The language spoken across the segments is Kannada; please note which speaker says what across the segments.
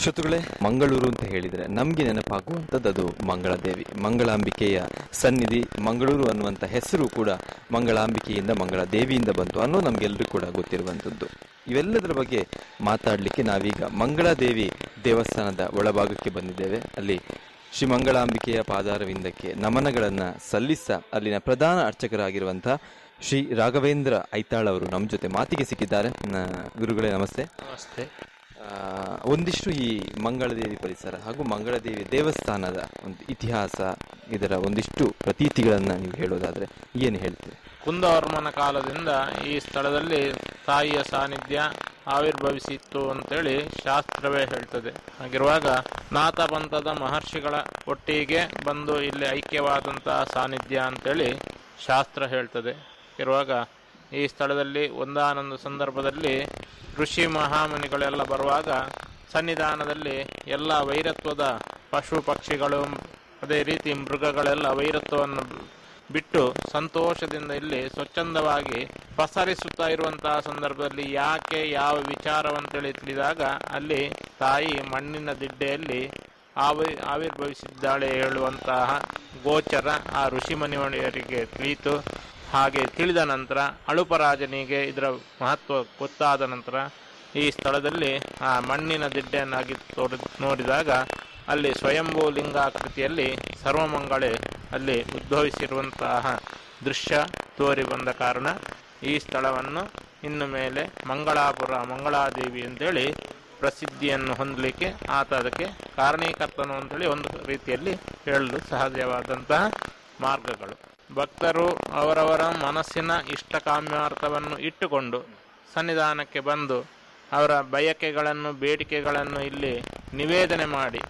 Speaker 1: ಶ್ರೋತೃಗಳೇ ಮಂಗಳೂರು ಅಂತ ಹೇಳಿದ್ರೆ ನಮ್ಗೆ ನೆನಪಾಗುವಂಥದ್ದು ಅದು ಮಂಗಳದೇವಿ ಮಂಗಳಾಂಬಿಕೆಯ ಸನ್ನಿಧಿ ಮಂಗಳೂರು ಅನ್ನುವಂಥ ಹೆಸರು ಕೂಡ ಮಂಗಳಾಂಬಿಕೆಯಿಂದ ಮಂಗಳ ದೇವಿಯಿಂದ ಬಂತು ಅನ್ನೋ ನಮ್ಗೆಲ್ಲರೂ ಕೂಡ ಗೊತ್ತಿರುವಂಥದ್ದು ಇವೆಲ್ಲದರ ಬಗ್ಗೆ ಮಾತಾಡಲಿಕ್ಕೆ ನಾವೀಗ ಮಂಗಳಾದೇವಿ ದೇವಸ್ಥಾನದ ಒಳಭಾಗಕ್ಕೆ ಬಂದಿದ್ದೇವೆ ಅಲ್ಲಿ ಶ್ರೀ ಮಂಗಳಾಂಬಿಕೆಯ ಪಾದಾರವಿಂದಕ್ಕೆ ನಮನಗಳನ್ನ ಸಲ್ಲಿಸ ಅಲ್ಲಿನ ಪ್ರಧಾನ ಅರ್ಚಕರಾಗಿರುವಂತಹ ಶ್ರೀ ರಾಘವೇಂದ್ರ ಐತಾಳ್ ಅವರು ನಮ್ಮ ಜೊತೆ ಮಾತಿಗೆ ಸಿಕ್ಕಿದ್ದಾರೆ ನ- ಗುರುಗಳೇ ನಮಸ್ತೆ
Speaker 2: ನಮಸ್ತೆ
Speaker 1: ಆ, ಒಂದಿಷ್ಟು ಈ ಮಂಗಳದೇವಿ ಪರಿಸರ ಹಾಗೂ ಮಂಗಳದೇವಿ ದೇವಸ್ಥಾನದ ಒಂದು ಇತಿಹಾಸ ಇದರ ಒಂದಿಷ್ಟು ಪ್ರತೀತಿಗಳನ್ನ ನೀವು ಹೇಳೋದಾದ್ರೆ ಏನು ಹೇಳ್ತೀರಿ
Speaker 2: ಕುಂದವರ್ಮನ ಕಾಲದಿಂದ ಈ ಸ್ಥಳದಲ್ಲಿ ತಾಯಿಯ ಸಾನ್ನಿಧ್ಯ ಆವಿರ್ಭವಿಸಿತ್ತು ಅಂತೇಳಿ ಶಾಸ್ತ್ರವೇ ಹೇಳ್ತದೆ ಹಾಗಿರುವಾಗ ನಾಥ ಪಂಥದ ಮಹರ್ಷಿಗಳ ಒಟ್ಟಿಗೆ ಬಂದು ಇಲ್ಲಿ ಐಕ್ಯವಾದಂತಹ ಸಾನ್ನಿಧ್ಯ ಅಂತೇಳಿ ಶಾಸ್ತ್ರ ಹೇಳ್ತದೆ ಇರುವಾಗ ಈ ಸ್ಥಳದಲ್ಲಿ ಒಂದಾನೊಂದು ಸಂದರ್ಭದಲ್ಲಿ ಋಷಿ ಮಹಾಮುನಿಗಳೆಲ್ಲ ಬರುವಾಗ ಸನ್ನಿಧಾನದಲ್ಲಿ ಎಲ್ಲ ವೈರತ್ವದ ಪಶು ಪಕ್ಷಿಗಳು ಅದೇ ರೀತಿ ಮೃಗಗಳೆಲ್ಲ ವೈರತ್ವವನ್ನು ಬಿಟ್ಟು ಸಂತೋಷದಿಂದ ಇಲ್ಲಿ ಸ್ವಚ್ಛಂದವಾಗಿ ಪಸರಿಸುತ್ತಾ ಇರುವಂತಹ ಸಂದರ್ಭದಲ್ಲಿ ಯಾಕೆ ಯಾವ ವಿಚಾರವಂತೇಳಿ ತಿಳಿದಾಗ ಅಲ್ಲಿ ತಾಯಿ ಮಣ್ಣಿನ ದಿಡ್ಡೆಯಲ್ಲಿ ಆವಿ ಆವಿರ್ಭವಿಸಿದ್ದಾಳೆ ಹೇಳುವಂತಹ ಗೋಚರ ಆ ಋಷಿಮುನಿಯವರಿಗೆ ತಿಳಿಯಿತು ಹಾಗೆ ತಿಳಿದ ನಂತರ ಅಳುಪರಾಜನಿಗೆ ಇದರ ಮಹತ್ವ ಗೊತ್ತಾದ ನಂತರ ಈ ಸ್ಥಳದಲ್ಲಿ ಆ ಮಣ್ಣಿನ ದಿಡ್ಡೆಯನ್ನಾಗಿ ತೋರಿ ನೋಡಿದಾಗ ಅಲ್ಲಿ ಸ್ವಯಂಭೂ ಲಿಂಗಾಕೃತಿಯಲ್ಲಿ ಸರ್ವಮಂಗಳೆ ಅಲ್ಲಿ ಉದ್ಭವಿಸಿರುವಂತಹ ದೃಶ್ಯ ತೋರಿ ಬಂದ ಕಾರಣ ಈ ಸ್ಥಳವನ್ನು ಇನ್ನು ಮೇಲೆ ಮಂಗಳಾಪುರ ಮಂಗಳಾದೇವಿ ಅಂತೇಳಿ ಪ್ರಸಿದ್ಧಿಯನ್ನು ಹೊಂದಲಿಕ್ಕೆ ಆತ ಅದಕ್ಕೆ ಕಾರಣೀಕರ್ತನು ಅಂತೇಳಿ ಒಂದು ರೀತಿಯಲ್ಲಿ ಹೇಳಲು ಸಹಜವಾದಂತಹ ಮಾರ್ಗಗಳು ಭಕ್ತರು ಅವರವರ ಮನಸ್ಸಿನ ಇಷ್ಟಕಾಮ್ಯಾರ್ಥವನ್ನು ಇಟ್ಟುಕೊಂಡು ಸನ್ನಿಧಾನಕ್ಕೆ ಬಂದು ಅವರ ಬಯಕೆಗಳನ್ನು ಬೇಡಿಕೆಗಳನ್ನು ಇಲ್ಲಿ ನಿವೇದನೆ ಮಾಡಿ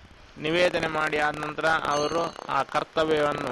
Speaker 2: ನಿವೇದನೆ ಮಾಡಿ ಆದ ನಂತರ ಅವರು ಆ ಕರ್ತವ್ಯವನ್ನು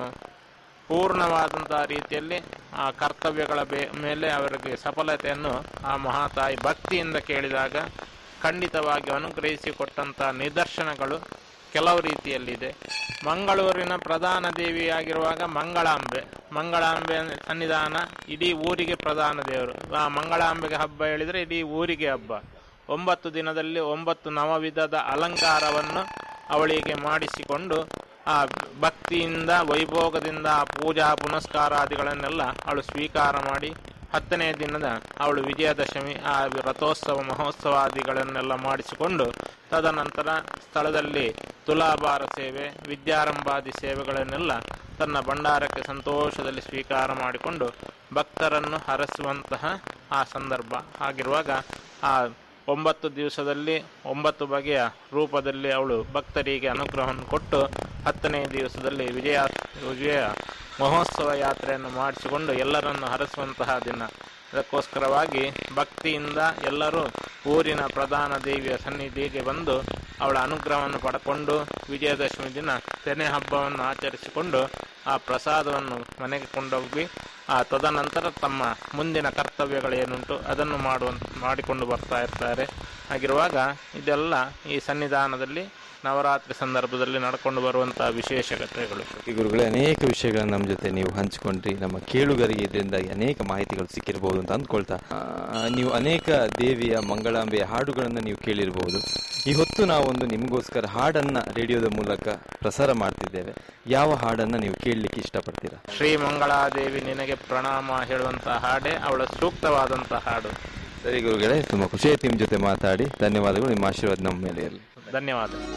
Speaker 2: ಪೂರ್ಣವಾದಂತಹ ರೀತಿಯಲ್ಲಿ ಆ ಕರ್ತವ್ಯಗಳ ಬೇ ಮೇಲೆ ಅವರಿಗೆ ಸಫಲತೆಯನ್ನು ಆ ಮಹಾತಾಯಿ ಭಕ್ತಿಯಿಂದ ಕೇಳಿದಾಗ ಖಂಡಿತವಾಗಿ ಅನುಗ್ರಹಿಸಿಕೊಟ್ಟಂತಹ ನಿದರ್ಶನಗಳು ಕೆಲವು ರೀತಿಯಲ್ಲಿದೆ ಮಂಗಳೂರಿನ ಪ್ರಧಾನ ದೇವಿಯಾಗಿರುವಾಗ ಮಂಗಳಾಂಬೆ ಮಂಗಳಾಂಬೆ ಸನ್ನಿಧಾನ ಇಡೀ ಊರಿಗೆ ಪ್ರಧಾನ ದೇವರು ಆ ಮಂಗಳಾಂಬೆಗೆ ಹಬ್ಬ ಹೇಳಿದರೆ ಇಡೀ ಊರಿಗೆ ಹಬ್ಬ ಒಂಬತ್ತು ದಿನದಲ್ಲಿ ಒಂಬತ್ತು ನವವಿಧದ ಅಲಂಕಾರವನ್ನು ಅವಳಿಗೆ ಮಾಡಿಸಿಕೊಂಡು ಆ ಭಕ್ತಿಯಿಂದ ವೈಭೋಗದಿಂದ ಆ ಪೂಜಾ ಪುನಸ್ಕಾರಾದಿಗಳನ್ನೆಲ್ಲ ಅವಳು ಸ್ವೀಕಾರ ಮಾಡಿ ಹತ್ತನೇ ದಿನದ ಅವಳು ವಿಜಯದಶಮಿ ಆ ರಥೋತ್ಸವ ಮಹೋತ್ಸವಾದಿಗಳನ್ನೆಲ್ಲ ಮಾಡಿಸಿಕೊಂಡು ತದನಂತರ ಸ್ಥಳದಲ್ಲಿ ತುಲಾಭಾರ ಸೇವೆ ವಿದ್ಯಾರಂಭಾದಿ ಸೇವೆಗಳನ್ನೆಲ್ಲ ತನ್ನ ಭಂಡಾರಕ್ಕೆ ಸಂತೋಷದಲ್ಲಿ ಸ್ವೀಕಾರ ಮಾಡಿಕೊಂಡು ಭಕ್ತರನ್ನು ಹರಸುವಂತಹ ಆ ಸಂದರ್ಭ ಆಗಿರುವಾಗ ಆ ಒಂಬತ್ತು ದಿವಸದಲ್ಲಿ ಒಂಬತ್ತು ಬಗೆಯ ರೂಪದಲ್ಲಿ ಅವಳು ಭಕ್ತರಿಗೆ ಅನುಗ್ರಹವನ್ನು ಕೊಟ್ಟು ಹತ್ತನೇ ದಿವಸದಲ್ಲಿ ವಿಜಯ ವಿಜಯ ಮಹೋತ್ಸವ ಯಾತ್ರೆಯನ್ನು ಮಾಡಿಸಿಕೊಂಡು ಎಲ್ಲರನ್ನು ಹರಸುವಂತಹ ದಿನ ಅದಕ್ಕೋಸ್ಕರವಾಗಿ ಭಕ್ತಿಯಿಂದ ಎಲ್ಲರೂ ಊರಿನ ಪ್ರಧಾನ ದೇವಿಯ ಸನ್ನಿಧಿಗೆ ಬಂದು ಅವಳ ಅನುಗ್ರಹವನ್ನು ಪಡ್ಕೊಂಡು ವಿಜಯದಶಮಿ ದಿನ ತೆನೆ ಹಬ್ಬವನ್ನು ಆಚರಿಸಿಕೊಂಡು ಆ ಪ್ರಸಾದವನ್ನು ಮನೆಗೆ ಕೊಂಡೋಗಿ ಆ ತದನಂತರ ತಮ್ಮ ಮುಂದಿನ ಕರ್ತವ್ಯಗಳೇನುಂಟು ಅದನ್ನು ಮಾಡುವಂತ ಮಾಡಿಕೊಂಡು ಬರ್ತಾ ಇರ್ತಾರೆ ಹಾಗಿರುವಾಗ ಇದೆಲ್ಲ ಈ ಸನ್ನಿಧಾನದಲ್ಲಿ ನವರಾತ್ರಿ ಸಂದರ್ಭದಲ್ಲಿ ನಡ್ಕೊಂಡು ಬರುವಂತಹ ವಿಶೇಷತೆಗಳು
Speaker 1: ಈ ಗುರುಗಳೇ ಅನೇಕ ವಿಷಯಗಳನ್ನ ನಮ್ಮ ಜೊತೆ ನೀವು ಹಂಚಿಕೊಂಡ್ರಿ ನಮ್ಮ ಕೇಳುಗರಿಗೆ ಇದರಿಂದಾಗಿ ಅನೇಕ ಮಾಹಿತಿಗಳು ಸಿಕ್ಕಿರಬಹುದು ಅಂತ ಅಂದ್ಕೊಳ್ತಾ ಆ, ನೀವು ಅನೇಕ ದೇವಿಯ ಮಂಗಳಾಂಬೆಯ ಹಾಡುಗಳನ್ನ ನೀವು ಕೇಳಿರಬಹುದು ಈ ಹೊತ್ತು ನಾವೊಂದು ನಿಮಗೋಸ್ಕರ ಹಾಡನ್ನ ರೇಡಿಯೋದ ಮೂಲಕ ಪ್ರಸಾರ ಮಾಡ್ತಿದ್ದೇವೆ ಯಾವ ಹಾಡನ್ನ ನೀವು ಕೇಳಲಿಕ್ಕೆ ಇಷ್ಟಪಡ್ತೀರಾ
Speaker 2: ಶ್ರೀ ಮಂಗಳಾದೇವಿ ನಿನಗೆ ಪ್ರಣಾಮ ಹೇಳುವಂತಹ ಹಾಡೇ ಅವಳ ಸೂಕ್ತವಾದಂತಹ ಹಾಡು
Speaker 1: ಸರಿ ಗುರುಗಳೇ ತುಂಬಾ ಖುಷಿ ಆಯ್ತು ನಿಮ್ಮ ಜೊತೆ ಮಾತಾಡಿ ಧನ್ಯವಾದಗಳು ನಿಮ್ಮ ಆಶೀರ್ವಾದ ನಮ್ಮ ಮೇಲೆ ಇರಲಿ
Speaker 2: ಧನ್ಯವಾದ